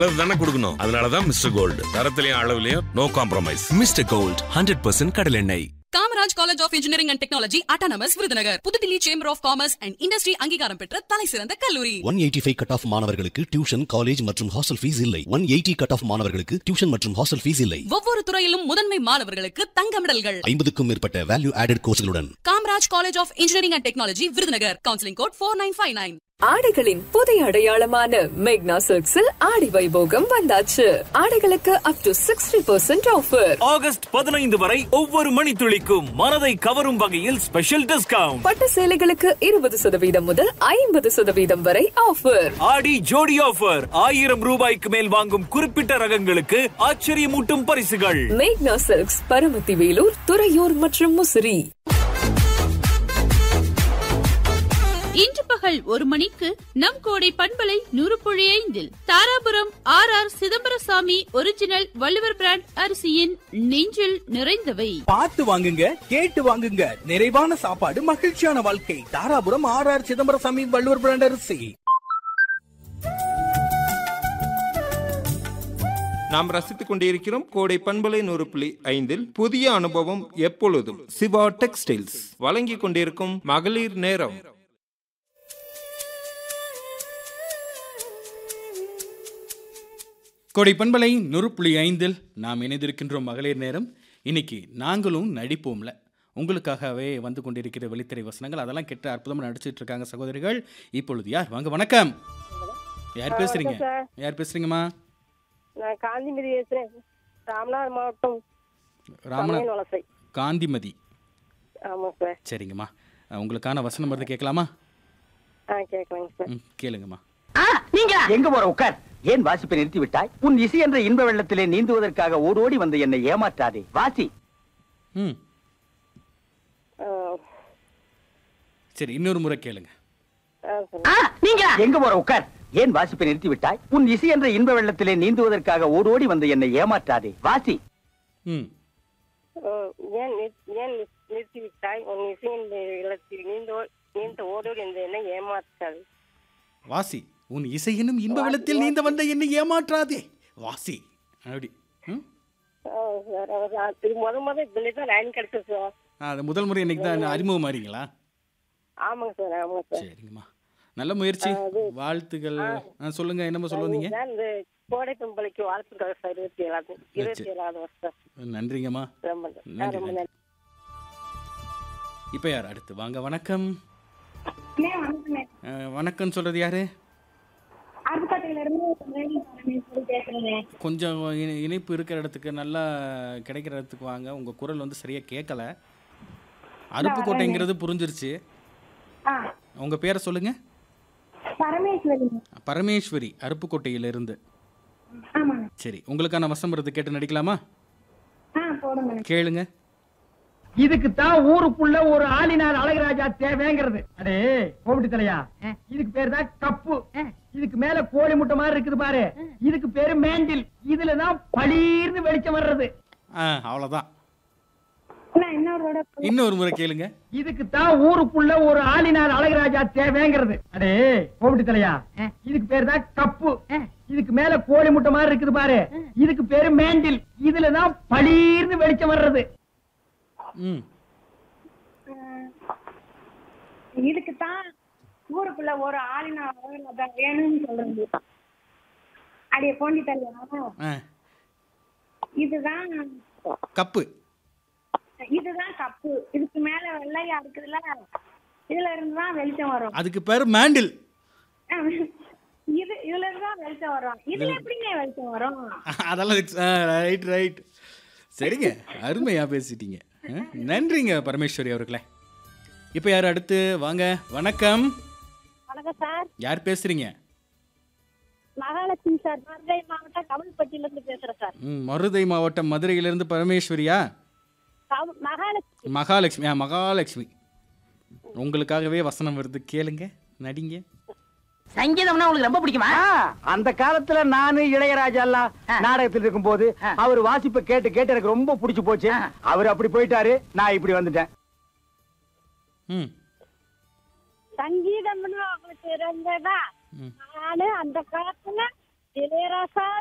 தானே கொடுக்கணும் அதனாலதான் மிஸ்டர் கோல்டு தரத்திலையும் அளவுலயும் no compromise mister gold hundred percent கடலெண்ணெய் Kamaraj college of engineering and technology autonomous Virudhunagar Pudhu Dilli chamber of commerce and industry அங்கீகாரம் பெற்ற தலை சிறந்த கல்லூரி one eighty five cut off மாணவர்களுக்கு டியூஷன் காலேஜ் மற்றும் ஹாஸ்டல் ஃபீஸ் இல்லை ஒன் எயிட்டி கட் ஆஃப் மாணவர்களுக்கு டியூஷன் மற்றும் ஹாஸ்டல் ஃபீஸ் இல்லை ஒவ்வொரு துறையிலும் முதன்மை மாணவர்களுக்கு தங்க மெடல்கள் ஐம்பதுக்கும் மேற்பட்ட வேல்யூ ஆடட் கோர்ஸ்களுடன் Kamaraj college of engineering and technology Virudhunagar counselling code four nine five nine ஆடைகளின் புதிய அடையாளமான மேக்னா சில்க்ஸில் ஆடி வைபோகம் வந்தாச்சு ஆடைகளுக்கு up to sixty percent offer August பதினைந்து வரை ஒவ்வொரு மணித்துளிக்கும் மனதை கவரும் வகையில் ஸ்பெஷல் டிஸ்கவுண்ட் பட்டு சேலைகளுக்கு இருபது சதவீதம் முதல் ஐம்பது சதவீதம் வரை ஆஃபர் ஆடி ஜோடி ஆஃபர் ஆயிரம் ரூபாய்க்கு மேல் வாங்கும் குறிப்பிட்ட ரகங்களுக்கு ஆச்சரியமூட்டும் பரிசுகள் மேக்னா சில்க்ஸ் பரமத்தி வேலூர் துறையூர் மற்றும் முசிறி இன்று பகல் ஒரு மணிக்கு நம் கோடை பண்பலை நூறு புள்ளி ஐந்தில் Dharapuram R R Chidambarasamy original Valluvar brand அரிசியின் நெஞ்சில் நிறைந்தவை பார்த்து வாங்குங்க கேட்டு வாங்குங்க நிறைவான சாப்பாடு மகிழ்ச்சியான வாழ்க்கை Dharapuram R R Chidambarasamy Valluvar brand அரிசி நாம் ரசித்துக் கொண்டிருக்கிறோம் கோடை பண்பலை நூறு புள்ளி ஐந்தில் புதிய அனுபவம் எப்பொழுதும் சிவா டெக்ஸ்டைல்ஸ் வழங்கிக் கொண்டிருக்கும் மகளிர் நேரம் கொடை பண்பலை நூறு புள்ளி ஐந்தில் நாம் இணைந்திருக்கின்றோம் மகளிர் நேரம் இன்னைக்கு நாங்களும் நடிப்போம்ல உங்களுக்காகவே வந்து கொண்டிருக்கிற வெளித்திரை வசனங்கள் அதெல்லாம் கெட்ட அற்புதமாக நடிச்சிட்டு இருக்காங்க சகோதரிகள் இப்பொழுது யார் வாங்க வணக்கம் யார் பேசுறீங்க யார் பேசுறீங்கம்மா நான் காந்திமதி பேசுறேன் ராமநாதபுரம் மாவட்டம் ராமநாத் சமையல் வலசை காந்திமதி ஆமா சார் சரிங்கம்மா அஹ், உங்களுக்கான வசனம் வருது கேட்கலாமா ஆ கேட்கலாங்க சார் ம், கேளுங்கம்மா எங்க போற உட்கார் ஏன் வாசிப்பை நிறுத்தி விட்டாய் உன் இசை என்ற இன்ப வெள்ளத்திலே நீந்துவதற்காக ஓடோடி வந்து என்னை ஏமாற்றாதே வாசி ம் ஆ, சரி இன்னொரு முறை கேளுங்க ஆ, சொல்லுங்க. எங்க போற உட்கார் ஏன் வாசிப்பை நிறுத்தி விட்டாய் உன் இசை என்ற இன்ப வெள்ளத்திலே நீந்துவதற்காக ஓடோடி வந்து என்னை ஏமாற்றாதே வாசி ம் ஆ, ஏன் நிறுத்- ஏன் நிறுத்- நிறுத்தி விட்டாய் உன் இசையின் இல்லத்தில் நீந்த நீந்த ஓடோடி இந்த என்ன ஏமாற்றாது வாசி உன் இசையினும் இன்ப வெள்ளத்தில் நீந்த வந்த என்னை ஏமாற்றாதே வாசி அப்படி ம் ஆ, சார் அவர் ஆ, இது முத முத இப்படி தான் லைன் கிடைச்சது சார் ஆ, அது முதல் முறை இன்னைக்கு தான் அறிமுகம் ஆறீங்களா ஆமாங்க சார் ஆமாங்க சார் சரிங்கம்மா நல்ல முயற்சி வாழ்த்துக்கள் ஆ, சொல்லுங்க என்னம்மா சொல்ல வந்தீங்க சார் இந்த கோடை பொம்பளைக்கு வாழ்த்துக்கள் சார் இருபத்தி ஏழாவது இருபத்தி ஏழாவது வருஷம் நன்றிங்கம்மா ரொம்ப நன்றி. ஆ, நன்றி, ரொம்ப நன்றி. நன்றி இப்போ யார் அடுத்து வாங்க வணக்கம் ஆ, வணக்கம் சொல்றது யாரு கொஞ்சம் இணை- இணைப்பு இருக்கிற இடத்துக்கு நல்லா கிடைக்கிற இடத்துக்கு வாங்க உங்க குரல் வந்து சரியா கேட்கல அருப்புக்கோட்டைங்கிறது புரிஞ்சிருச்சு உங்க பேரை சொல்லுங்க பரமேஸ்வரி பரமேஸ்வரி அருப்புக்கோட்டையிலிருந்து சரி உங்களுக்கான வசம் வருது கேட்டு நடிக்கலாமா ஆ போடுங்க கேளுங்க இதுக்கு தான் ஊருக்குள்ள ஒரு ஆளினார் அழகராஜா தேவைங்கிறது அடே கோபிட்டு தலையா இதுக்கு பேர் தான் கப்பு இதுக்கு மேல கோழி முட்டை மாதிரி இருக்குது பாரு இதுக்கு பேரு மேண்டில் இதுலதான் பளீர்னு வெளிச்சம் வர்றது ஆ அவ்வளோதான் நான் இன்னொரு தடவை இன்னொரு முறை கேளுங்க இதுக்கு தான் ஊருக்குள்ள ஒரு ஆளினார் அழகராஜா தேவைங்கிறது அடே கோபிட்டு தலையா இதுக்கு பேர் தான் கப்பு இதுக்கு மேல கோழி முட்டை மாதிரி இருக்குது பாரு இதுக்கு பேரு மேண்டில் இதுலதான் பளீர்னு வெளிச்சம் வர்றது ம் இதுக்கு தான் ஊருக்குள்ள ஒரு ஆளினா அதான் வேணும்னு சொல்றது அடிய போண்டி தள்ளியா ஆ இதுதான் கப்பு இதுதான் கப்பு இதுக்கு மேல வெள்ளையா இருக்குதுல்ல இதுல இருந்து தான் வெளிச்சம் வரும் அதுக்கு பேர் மேண்டில் இது இதுல இருந்து தான் வெளிச்சம் வரும் இதுல எப்படிங்க வெளிச்சம் வரும் அதெல்லாம் ரைட் ரைட் சரிங்க அருமையா பேசிட்டீங்க ஆ, நன்றிங்க பரமேஸ்வரி அவர்களே இப்போ யார் அடுத்து வாங்க வணக்கம் வணக்கம் சார் யார் பேசுறீங்க மகாலட்சுமி சார் மதுரை மாவட்டம் கமல்பட்டியில இருந்து பேசுறேன் சார் ம் மருதை மாவட்டம் மதுரையிலிருந்து பரமேஸ்வரியா கம- மகாலட்சுமி மகாலட்சுமி ஆ மகாலட்சுமி உங்களுக்காகவே வசனம் வருது கேளுங்க நடிங்க சங்கீதம்னா உங்களுக்கு ரொம்ப பிடிக்குமா அந்த காலத்துல நானு இளையராஜா எல்லாம் நாடகத்தில் இருக்கும் போது அவர் வாசிப்பை கேட்டு கேட்டு எனக்கு ரொம்ப பிடிச்சு போச்சு அவர் அப்படி போயிட்டாரு நான் இப்படி வந்துட்டேன் ம் சங்கீதம்னு உங்களுக்கு இருந்ததா ம். நானு அந்த காலத்துல இளையராசா